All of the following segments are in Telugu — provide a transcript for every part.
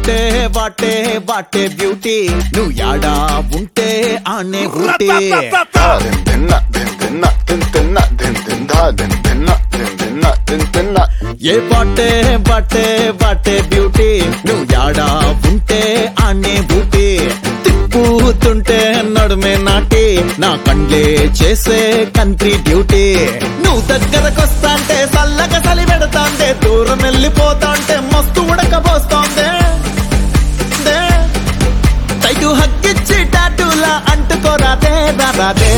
వాటే వాటే వాటే బ్యూటీ నువ్వు యాడా ఉంటే ఆనే ఊటీ తిన్న తిన్న తిన్న తిన్న తిన్న తిన్న తిన్న ఏ వాటే వాటే వాటే బ్యూటీ నువ్వు యాడా ఉంటే ఆనే ఊటీ తిప్పుతుంటే నడుమే నాటి నా కండ్లే చేసే కంట్రీ డ్యూటీ నువ్వు దగ్గరకొస్తాంటే చల్లగా చలి పెడతాంటే దూరం వెళ్ళిపోతాంటే మస్తు ఉడకబోస్తోందే దే. టైటు హక్కిచ్చి టాటూలా అంటుకోరాదే రాదే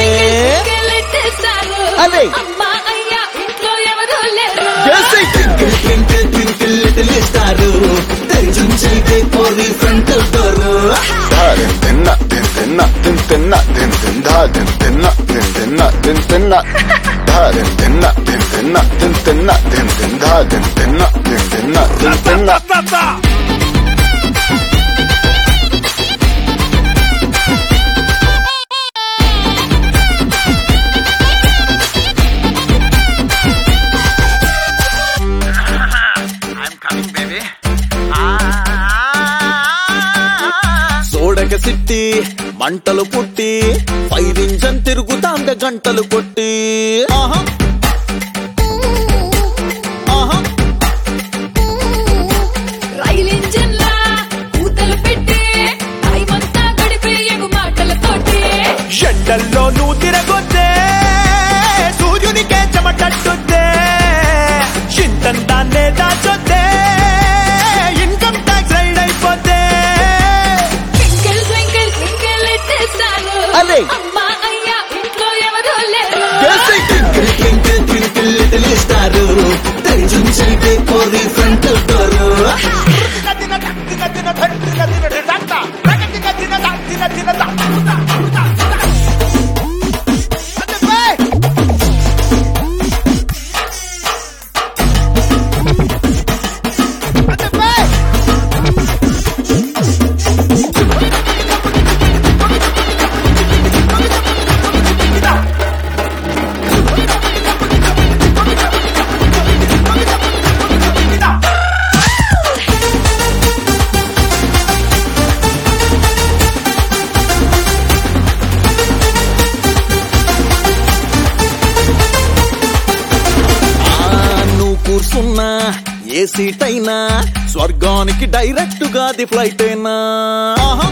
అదే. అమ్మా అయ్యా ఇంట్లో ఎవరు లేరు twinkle twinkle twinkle little star తెరిచుంచైతే పోరి ఫ్రంట్ డోర్ తిన్న తిన్న తిన్న తిన్న తిన్న తిన్న తిన్న తిన్న తిన్న తిన్న తిన్న తిన్న తిన్న తిన్న సోడక సిట్టి మంటలు పుట్టి ఫైర్ ఇంజన్ తిరుగుతాంద గంటలు కొట్టి ఆహా ఆహా రైలు ఇంజన్ లా కూతలు పెట్టి టైమంతా గడిపే ఎగు మాటలతోటి ఎండల్లో నువ్వు తిరగొద్దే సూర్యునికే చెమటట్టుద్దే ఇంతంతాన్నే దాచొద్దే ఇన్కమ్ ట్యాక్స్ రైడ్ అయిపోద్దే twinkle twinkle twinkle little star అదే. అమ్మా అయ్యా ఇంట్లో ఎవరు లేరు twinkle twinkle twinkle little star తెరిచుంచైతే పోరి ఫ్రంట్ డోర్ ఆ, నువ్వు కూర్చున్నా ఏ సీట్ అయినా స్వర్గానికి డైరెక్ట్ గా ది ఫ్లైట్ అయినా ఆహా.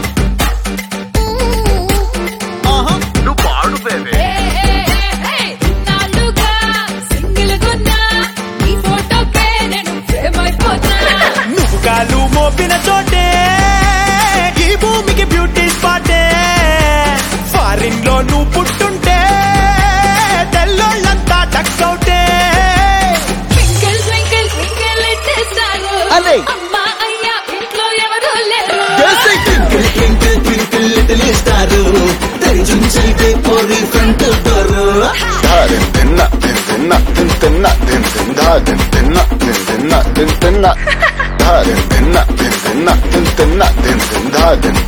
ఆహా. నువ్వు పాడు బేబీ ఏ, ఏ, ఏ, ఏ, ఇన్నాళ్ళుగా సింగిల్ గున్నా ఈ ఫోటోకే నేను ఫేమ్ అయిపోతా నువ్వు కాలు మోపిన చోటే ఈ భూమికి బ్యూటీ స్పాటే ఫారిన్ లో నువ్వు పుట్టుంటే తెల్లోళ్ళంతా టక్అవుటే twinkle twinkle twinkle little star అదే. అమ్మా అయ్యా ఇంట్లో ఎవరు లేరు twinkle twinkle twinkle little star తెరిచుంచైతే పోరి ఫ్రంట్ డోర్ తిన్న తిన్న తిన్న తిన్న తిన్న తిన్న తిన్న తిన్న తిన్న తిన్న తిన్న తిన్న తిన్న